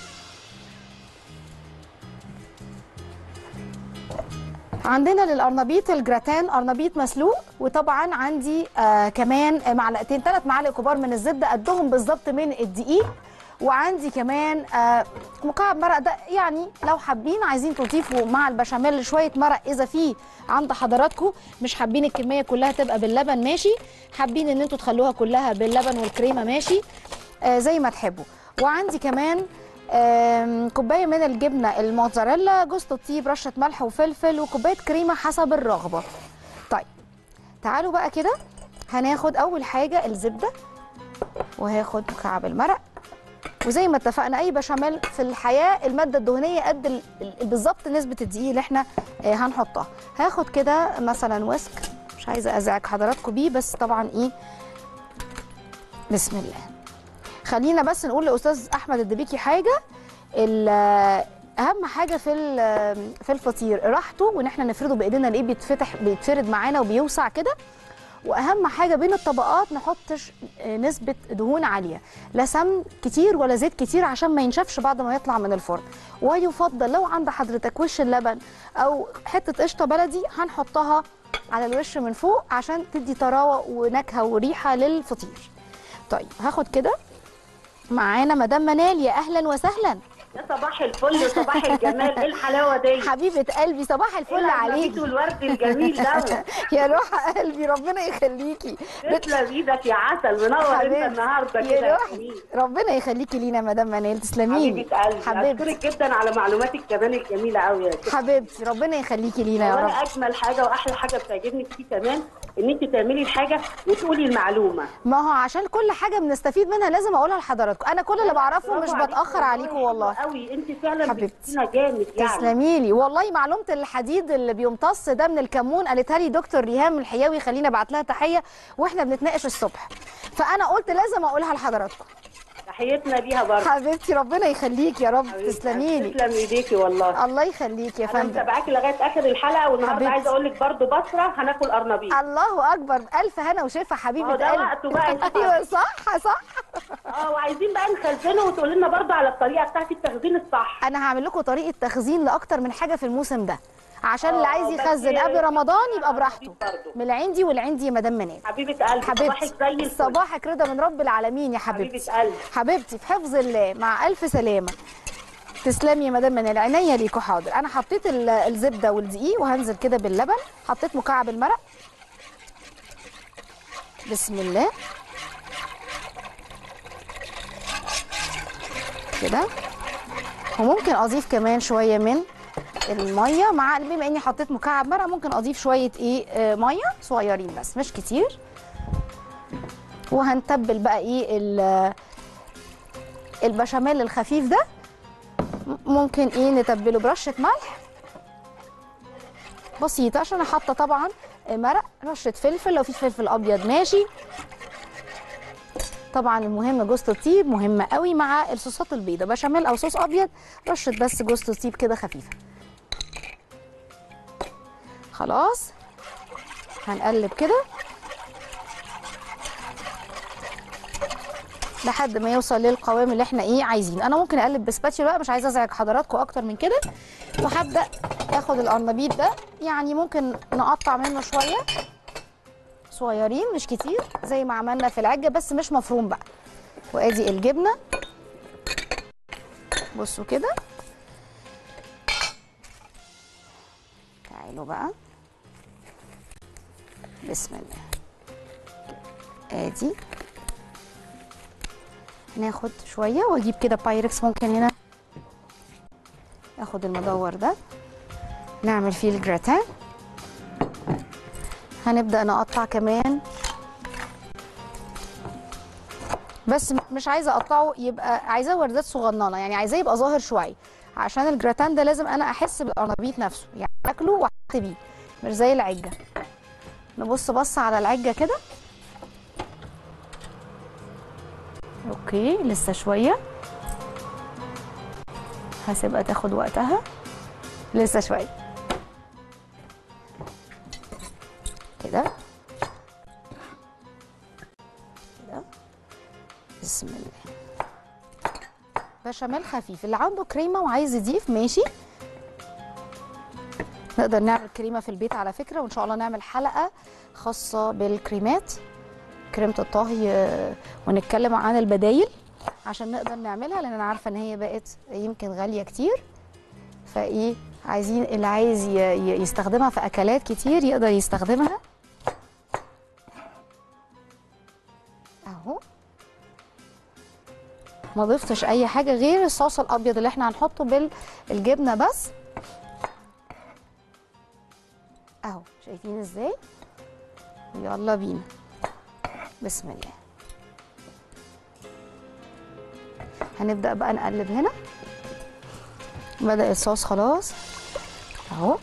عندنا للقرنبيط الجراتان قرنبيط مسلوق وطبعا عندي آه كمان معلقتين ثلاث معالق كبار من الزبده قدهم بالظبط من الدقيق وعندي كمان آه مكعب مرق ده يعني لو حابين عايزين تضيفوا مع البشاميل شويه مرق اذا في عند حضراتكم مش حابين الكميه كلها تبقى باللبن ماشي حابين ان انتوا تخلوها كلها باللبن والكريمه ماشي آه زي ما تحبوا وعندي كمان آم، كوبايه من الجبنه الموتزاريلا جوز الطيب رشه ملح وفلفل وكوبايه كريمه حسب الرغبه طيب تعالوا بقى كده هناخد اول حاجه الزبده وهاخد مكعب المرق وزي ما اتفقنا اي بشاميل في الحياه الماده الدهنيه قد ال- ال- بالظبط نسبه الدقيق اللي احنا آه، هنحطها هاخد كده مثلا ويسك مش عايزه ازعج حضراتكم بيه بس طبعا ايه بسم الله خلينا بس نقول لاستاذ احمد الدبيكي حاجه ال- اهم حاجه في ال- في الفطير راحته وان احنا نفرده بايدينا نلاقيه بيتفتح بيتفرد معانا وبيوسع كده واهم حاجه بين الطبقات نحطش نسبه دهون عاليه لا سمن كتير ولا زيت كتير عشان ما ينشفش بعد ما يطلع من الفرن ويفضل لو عند حضرتك وش اللبن او حته قشطه بلدي هنحطها على الوش من فوق عشان تدي طراوه ونكهه وريحه للفطير طيب هاخد كده معانا مدام منال يا اهلا وسهلا يا صباح الفل صباح الجمال ايه الحلاوه دي حبيبه قلبي صباح إيه الفل العزميت عليكي والورد الجميل ده يا روح قلبي ربنا يخليكي تسلم ايدك يا عسل منور انت حبيبتي النهارده كده يا يا روحي جميل. ربنا يخليكي لينا يا مدام منال تسلمي لي حبيبه قلبي حبيبتي اشكرك جدا على معلوماتك كمان الجميله قوي يا ست حبيبتي ربنا يخليكي لينا يا رب وانا اجمل حاجه واحلى حاجه بتعجبني فيه كمان ان انت تعملي الحاجه وتقولي المعلومه ما هو عشان كل حاجه بنستفيد منها لازم اقولها لحضراتكم انا كل اللي بعرفه مش برافو عليكي بتاخر عليكم والله قوي انت فعلا حبيبتي. بتدينا جامد يعني تسلمي لي والله معلومه الحديد اللي بيمتص ده من الكمون قالتها لي دكتور ريهام الحياوي خلينا ابعت لها تحيه واحنا بنتناقش الصبح فانا قلت لازم اقولها لحضراتكم تحيتنا ليها برضه حبيبتي ربنا يخليك يا رب تسلمي لي تسلم ايديكي والله الله يخليك يا انا فندم متابعاكي لغايه اخر الحلقه والنهارده حبيبتي. عايزه اقول لك برضه بصره هناكل قرنبيط الله اكبر الف هنا وشفا حبيبه هو ده قلبي وقته بقى يا ايوه صح صح اه وعايزين بقى نخزنه وتقول لنا برضه على الطريقه بتاعت التخزين الصح انا هعمل لكم طريقه تخزين لاكتر من حاجه في الموسم ده عشان اللي آه، عايز بس يخزن قبل رمضان يبقى براحته برضه. من العندي والعندي يا مدام منال حبيبه قلبي صباحك حبيبتي زي الفل صباحك رضا من رب العالمين يا حبيبتي حبيبه قلبي حبيبتي في حفظ الله مع الف سلامه تسلمي يا مدام منال عينيا ليكوا حاضر انا حطيت ال- الزبده والدقيق وهنزل كده باللبن حطيت مكعب المرق بسم الله كده وممكن اضيف كمان شويه من الميه مع بما اني حطيت مكعب مرق ممكن اضيف شويه ايه آه، ميه صغيرين بس مش كتير وهنتبل بقى ايه ال- البشاميل الخفيف ده م- ممكن ايه نتبله برشه ملح بسيطه عشان انا حاطه طبعا مرق رشه فلفل لو في فلفل ابيض ماشي طبعا المهم جوز الطيب مهمه قوي مع الصوصات البيضاء بشاميل او صوص ابيض رشه بس جوز الطيب كده خفيفه خلاص هنقلب كده لحد ما يوصل للقوام اللي احنا ايه عايزين انا ممكن اقلب بسباتشولا بقى مش عايزه ازعج حضراتكم اكتر من كده وهبدا اخد القرنبيط ده يعني ممكن نقطع منه شويه صغيرين مش كتير زي ما عملنا في العجه بس مش مفروم بقى وادي الجبنه بصوا كده تعالوا بقى بسم الله ادي ناخد شويه واجيب كده بايركس ممكن هنا اخد المدور ده نعمل فيه الجراتان هنبدا نقطع كمان بس مش عايزه اقطعه يبقى عايزاه وردات صغننه يعني عايزاه يبقى ظاهر شويه عشان الجراتان ده لازم انا احس بالقرنبيط نفسه يعني اكله واحط بيه مش زي العجه نبص بص على العجه كده اوكي لسه شويه هسيبها تاخد وقتها لسه شويه كده كده بسم الله بشاميل خفيف اللي عنده كريمه وعايز يضيف ماشي نقدر نعمل كريمه في البيت على فكره وان شاء الله نعمل حلقه خاصه بالكريمات كريمه الطهي آه، ونتكلم عن البدايل عشان نقدر نعملها لان انا عارفه ان هي بقت يمكن غاليه كتير فايه عايزين اللي عايز ي- ي- يستخدمها في اكلات كتير يقدر يستخدمها اهو ما ضفتش اي حاجه غير الصوص الابيض اللي احنا هنحطه بالجبنه بس اهو شايفين ازاي يلا بينا بسم الله هنبدا بقى نقلب هنا بدا الصوص خلاص اهو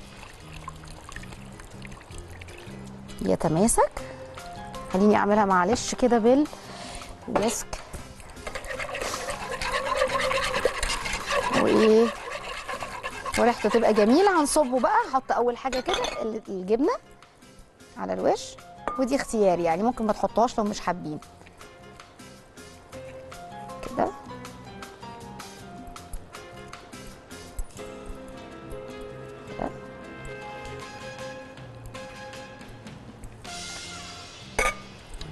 يتماسك خليني اعملها معلش كده بالويسك وايه وريحته تبقى جميله هنصبه بقى هحط اول حاجه كده ال- الجبنه على الوش ودي اختياري يعني ممكن ما تحطوهاش لو مش حابين كده كده.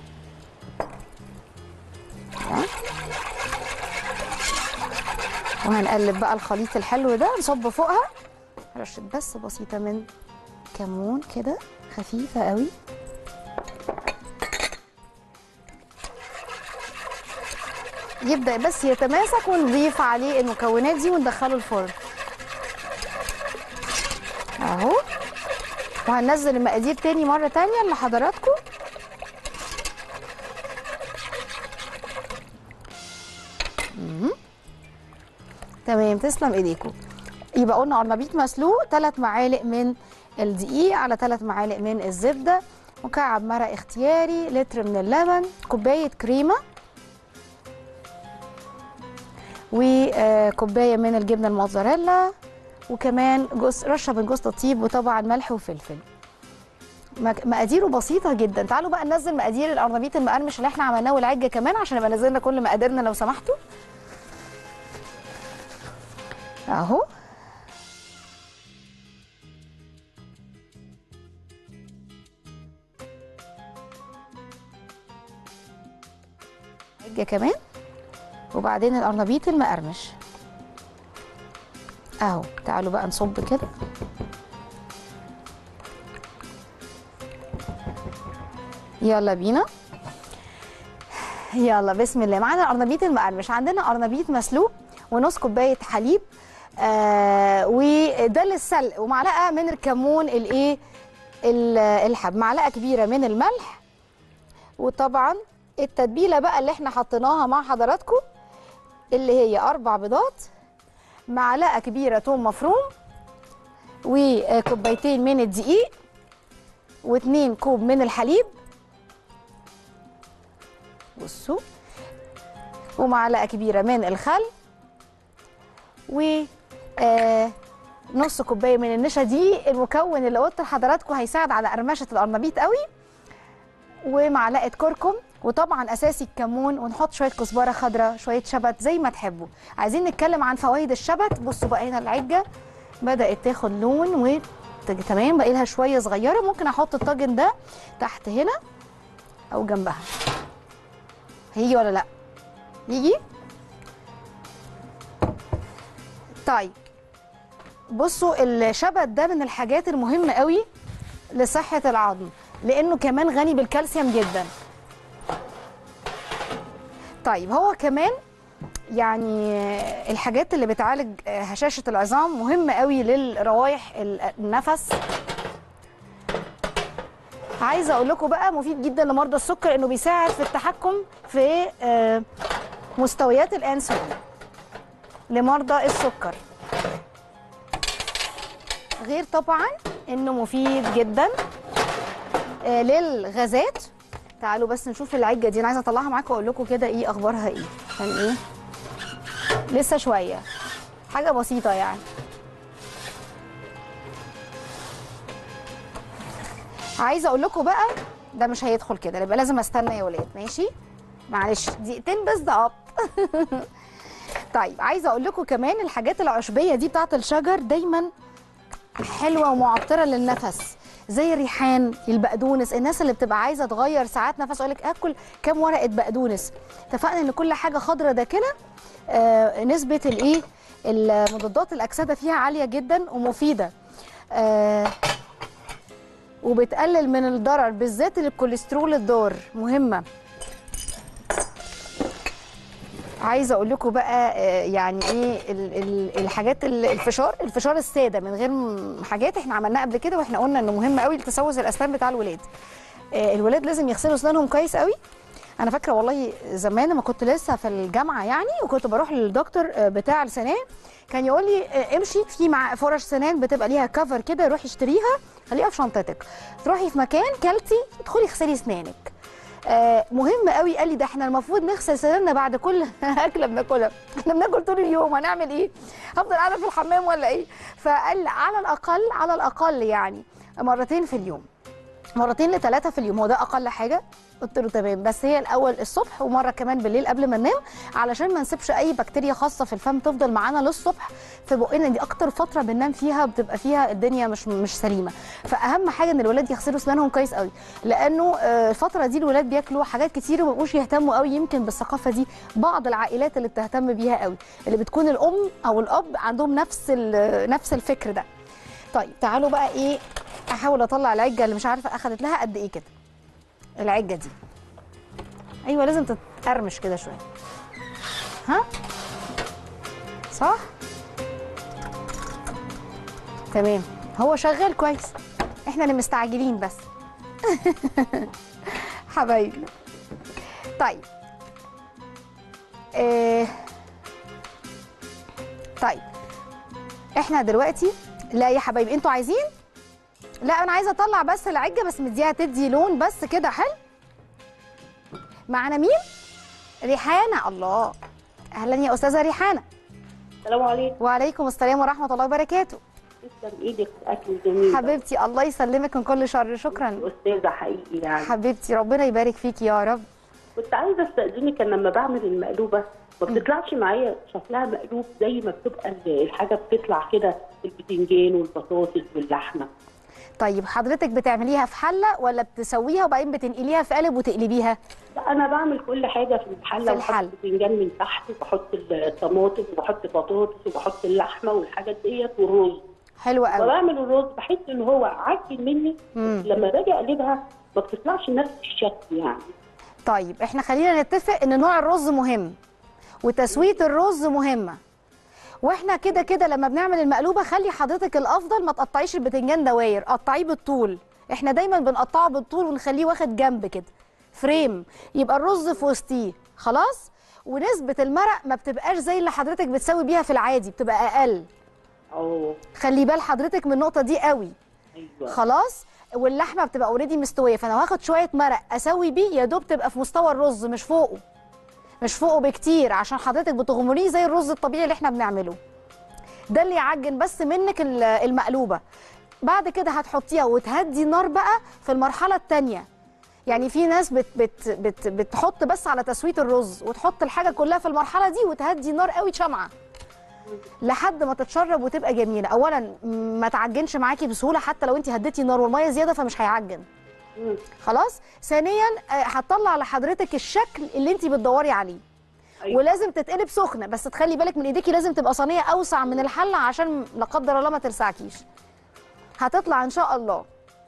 كده. وهنقلب بقى الخليط الحلو ده نصب فوقها رشه بس بسيطه من كمون كده خفيفه قوي يبدا بس يتماسك ونضيف عليه المكونات دي وندخله الفرن اهو وهننزل المقادير تاني مره تانيه لحضراتكم مم. تمام تسلم ايديكم يبقى قلنا قرنبيط مسلوق 3 معالق من الدقيق على 3 معالق من الزبده مكعب مرق اختياري لتر من اللبن كوبايه كريمه وكوبايه من الجبنه الموتزاريلا وكمان جزء رشه من جوز الطيب وطبعا ملح وفلفل مك- مقاديره بسيطه جدا تعالوا بقى ننزل مقادير القرنبيط المقرمش اللي احنا عملناه والعجه كمان عشان نبقى نزلنا كل مقاديرنا لو سمحتوا اهو عجه كمان وبعدين القرنبيط المقرمش اهو تعالوا بقى نصب كده يلا بينا يلا بسم الله معانا القرنبيط المقرمش عندنا قرنبيط مسلوق ونص كوبايه حليب آه وده للسلق ومعلقه من الكمون الايه ال- الحب معلقه كبيره من الملح وطبعا التتبيله بقى اللي احنا حطيناها مع حضراتكم اللي هي اربع بيضات معلقه كبيره توم مفروم وكوبايتين من الدقيق واتنين كوب من الحليب بصوا ومعلقه كبيره من الخل و آه نص كوبايه من النشا دي المكون اللي قلت لحضراتكم هيساعد على قرمشه القرنبيط قوي ومعلقه كركم وطبعا اساسي الكمون ونحط شويه كزبره خضراء شويه شبت زي ما تحبوا عايزين نتكلم عن فوائد الشبت بصوا بقى هنا العجه بدات تاخد لون و تمام باقي لها شويه صغيره ممكن احط الطاجن ده تحت هنا او جنبها هيجي ولا لا يجي طيب بصوا الشبت ده من الحاجات المهمه قوي لصحه العظم لانه كمان غني بالكالسيوم جدا طيب هو كمان يعني الحاجات اللي بتعالج هشاشه العظام مهمه قوي للروائح النفس عايزه اقول لكم بقى مفيد جدا لمرضى السكر انه بيساعد في التحكم في آه، مستويات الانسولين لمرضى السكر غير طبعا انه مفيد جدا آه، للغازات تعالوا بس نشوف العجه دي انا عايزه اطلعها معاكم واقول لكم كده ايه اخبارها ايه عشان ايه لسه شويه حاجه بسيطه يعني عايزه اقول لكم بقى ده مش هيدخل كده يبقى لازم استنى يا ولاد ماشي معلش دقيقتين بس ده قط طيب عايزه اقول لكم كمان الحاجات العشبيه دي بتاعت الشجر دايما حلوه ومعطره للنفس زي الريحان البقدونس الناس اللي بتبقى عايزه تغير ساعات نفس اقول لك اكل كام ورقه بقدونس اتفقنا ان كل حاجه خضره ده كده آه نسبه الايه المضادات الاكسده فيها عاليه جدا ومفيده آه وبتقلل من الضرر بالذات الكوليسترول الضار مهمه عايزه اقول لكم بقى آه، يعني ايه ال- ال- الحاجات ال- الفشار الفشار الساده من غير م- حاجات احنا عملناها قبل كده واحنا قلنا انه مهم قوي لتسوس الاسنان بتاع الولاد آه، الولاد لازم يغسلوا اسنانهم كويس قوي انا فاكره والله زمان لما كنت لسه في الجامعه يعني وكنت بروح للدكتور آه، بتاع السنان كان يقول لي آه، امشي في مع فرش سنان بتبقى ليها كفر كده روحي اشتريها خليها في شنطتك تروحي في مكان كلتي ادخلي اغسلي اسنانك آه مهم قوي قال لي ده احنا المفروض نغسل سناننا بعد كل اكله بناكلها احنا بناكل طول اليوم هنعمل ايه هفضل قاعده في الحمام ولا ايه فقال على الاقل على الاقل يعني مرتين في اليوم مرتين لثلاثه في اليوم هو ده اقل حاجه قلت له تمام بس هي الاول الصبح ومره كمان بالليل قبل ما ننام علشان ما نسيبش اي بكتيريا خاصه في الفم تفضل معانا للصبح في بقنا دي اكتر فتره بننام فيها بتبقى فيها الدنيا مش مش سليمه فاهم حاجه ان الولاد يغسلوا اسنانهم كويس قوي لانه آه، الفتره دي الولاد بياكلوا حاجات كتير وما بيبقوش يهتموا قوي يمكن بالثقافه دي بعض العائلات اللي بتهتم بيها قوي اللي بتكون الام او الاب عندهم نفس ال- نفس الفكر ده طيب تعالوا بقى ايه احاول اطلع العجه اللي مش عارفه اخدت لها قد ايه كده العجه دي ايوه لازم تتقرمش كده شويه ها صح تمام هو شغال كويس احنا اللي مستعجلين بس حبايبي طيب إيه طيب احنا دلوقتي لا يا حبايبي انتوا عايزين لا انا عايزه اطلع بس العجه بس مديها تدي لون بس كده حلو معانا مين ريحانه الله اهلا يا استاذه ريحانه السلام عليكم وعليكم السلام ورحمه الله وبركاته تسلم ايدك اكل جميل حبيبتي الله يسلمك من كل شر شكرا استاذه حقيقي يعني حبيبتي ربنا يبارك فيكي يا رب كنت عايزه استاذنك ان لما بعمل المقلوبه ما بتطلعش معايا شكلها مقلوب زي ما بتبقى ال- الحاجه بتطلع كده البتنجان والبطاطس واللحمه طيب حضرتك بتعمليها في حله ولا بتسويها وبعدين بتنقليها في قالب وتقلبيها لا انا بعمل كل حاجه في الحله في الحل. وبحط البتنجان من تحت وبحط الطماطم وبحط بطاطس وبحط اللحمه والحاجات ديت والرز حلوه قوي فبعمل الرز بحس ان هو عجن مني مم. لما باجي اقلبها ما بتطلعش نفس الشكل يعني طيب احنا خلينا نتفق ان نوع الرز مهم وتسويه الرز مهمه واحنا كده كده لما بنعمل المقلوبه خلي حضرتك الافضل ما تقطعيش البتنجان دواير قطعيه بالطول احنا دايما بنقطعه بالطول ونخليه واخد جنب كده فريم يبقى الرز في وسطيه خلاص ونسبه المرق ما بتبقاش زي اللي حضرتك بتسوي بيها في العادي بتبقى اقل اه خلي بال حضرتك من النقطه دي قوي ايوه خلاص واللحمه بتبقى اوريدي مستويه فانا واخد شويه مرق اسوي بيه يا دوب تبقى في مستوى الرز مش فوقه مش فوقه بكتير عشان حضرتك بتغمريه زي الرز الطبيعي اللي احنا بنعمله ده اللي يعجن بس منك ال- المقلوبه بعد كده هتحطيها وتهدي النار بقى في المرحله الثانيه يعني في ناس بت بت بت بتحط بس على تسويه الرز وتحط الحاجه كلها في المرحله دي وتهدي النار قوي شمعه لحد ما تتشرب وتبقى جميله اولا ما تعجنش معاكي بسهوله حتى لو انت هديتي النار والميه زياده فمش هيعجن مم. خلاص ثانيا آه، هتطلع لحضرتك الشكل اللي انت بتدوري عليه أيوة. ولازم تتقلب سخنه بس تخلي بالك من ايديكي لازم تبقى صينيه اوسع من الحله عشان لا قدر الله ما تلسعكيش هتطلع ان شاء الله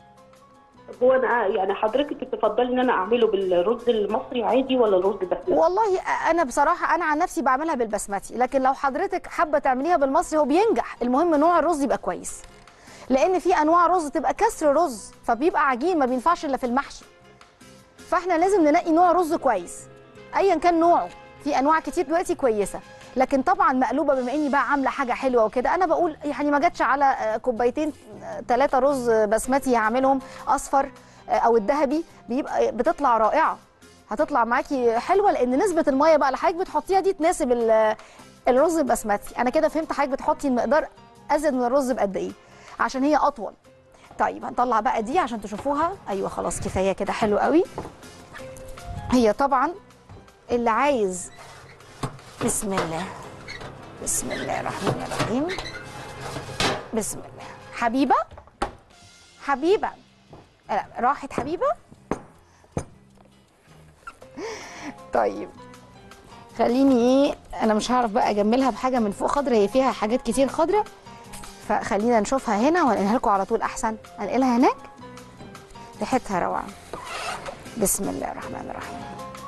هو انا يعني حضرتك تفضلي ان انا اعمله بالرز المصري عادي ولا الرز البسمتي؟ والله انا بصراحه انا عن نفسي بعملها بالبسمتي لكن لو حضرتك حابه تعمليها بالمصري هو بينجح المهم نوع الرز يبقى كويس لان في انواع رز تبقى كسر رز فبيبقى عجين ما بينفعش الا في المحشي فاحنا لازم ننقي نوع رز كويس ايا كان نوعه في انواع كتير دلوقتي كويسه لكن طبعا مقلوبه بما اني بقى عامله حاجه حلوه وكده انا بقول يعني ما جاتش على آه، كوبايتين ثلاثه رز بسمتي هعملهم اصفر آه، او الذهبي بيبقى بتطلع رائعه هتطلع معاكي حلوه لان نسبه الميه بقى اللي حضرتك بتحطيها دي تناسب ال- الرز البسمتي انا كده فهمت حضرتك بتحطي المقدار ازيد من الرز بقد ايه عشان هي اطول طيب هنطلع بقى دي عشان تشوفوها ايوه خلاص كفايه كده حلو قوي هي طبعا اللي عايز بسم الله بسم الله الرحمن الرحيم بسم الله حبيبه حبيبه لا راحت حبيبه طيب خليني ايه انا مش هعرف بقى اجملها بحاجه من فوق خضره هي فيها حاجات كتير خضره فخلينا نشوفها هنا وانقلها لكم على طول احسن انقلها هناك ريحتها روعه بسم الله الرحمن الرحيم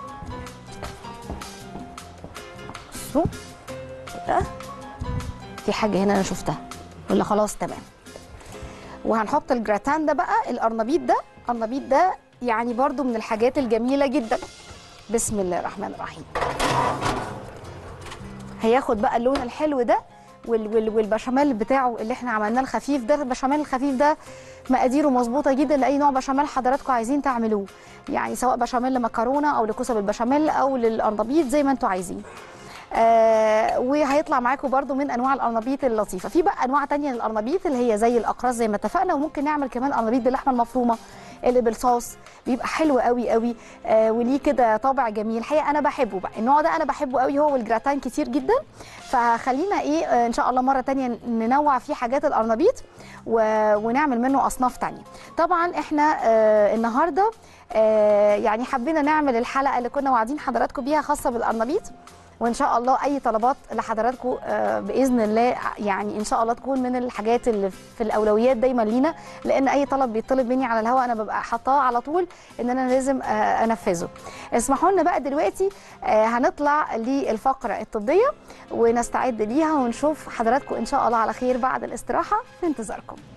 بصوا كده في حاجه هنا انا شفتها ولا خلاص تمام وهنحط الجراتان ده بقى القرنبيط ده القرنبيط ده يعني برضو من الحاجات الجميله جدا بسم الله الرحمن الرحيم هياخد بقى اللون الحلو ده وال وال والبشاميل بتاعه اللي احنا عملناه الخفيف ده البشاميل الخفيف ده مقاديره مظبوطه جدا لاي نوع بشاميل حضراتكم عايزين تعملوه يعني سواء بشاميل مكرونه او لكوسه البشاميل او للقرنبيط زي ما انتوا عايزين آه وهيطلع معاكم برضو من انواع القرنبيط اللطيفه في بقى انواع تانية للقرنبيط اللي هي زي الاقراص زي ما اتفقنا وممكن نعمل كمان قرنبيط باللحمه المفرومه اللي بالصوص بيبقى حلو قوي قوي آه وليه كده طابع جميل الحقيقه انا بحبه بقى النوع ده انا بحبه قوي هو والجراتان كتير جدا فخلينا ايه آه ان شاء الله مره تانية ننوع فيه حاجات القرنبيط و... ونعمل منه اصناف تانية طبعا احنا آه النهارده آه يعني حبينا نعمل الحلقه اللي كنا واعدين حضراتكم بيها خاصه بالقرنبيط وان شاء الله اي طلبات لحضراتكم آه، باذن الله يعني ان شاء الله تكون من الحاجات اللي في الاولويات دايما لينا لان اي طلب بيطلب مني على الهواء انا ببقى حاطاه على طول ان انا لازم آه، انفذه اسمحوا لنا بقى دلوقتي آه، هنطلع للفقره الطبيه ونستعد ليها ونشوف حضراتكم ان شاء الله على خير بعد الاستراحه في انتظاركم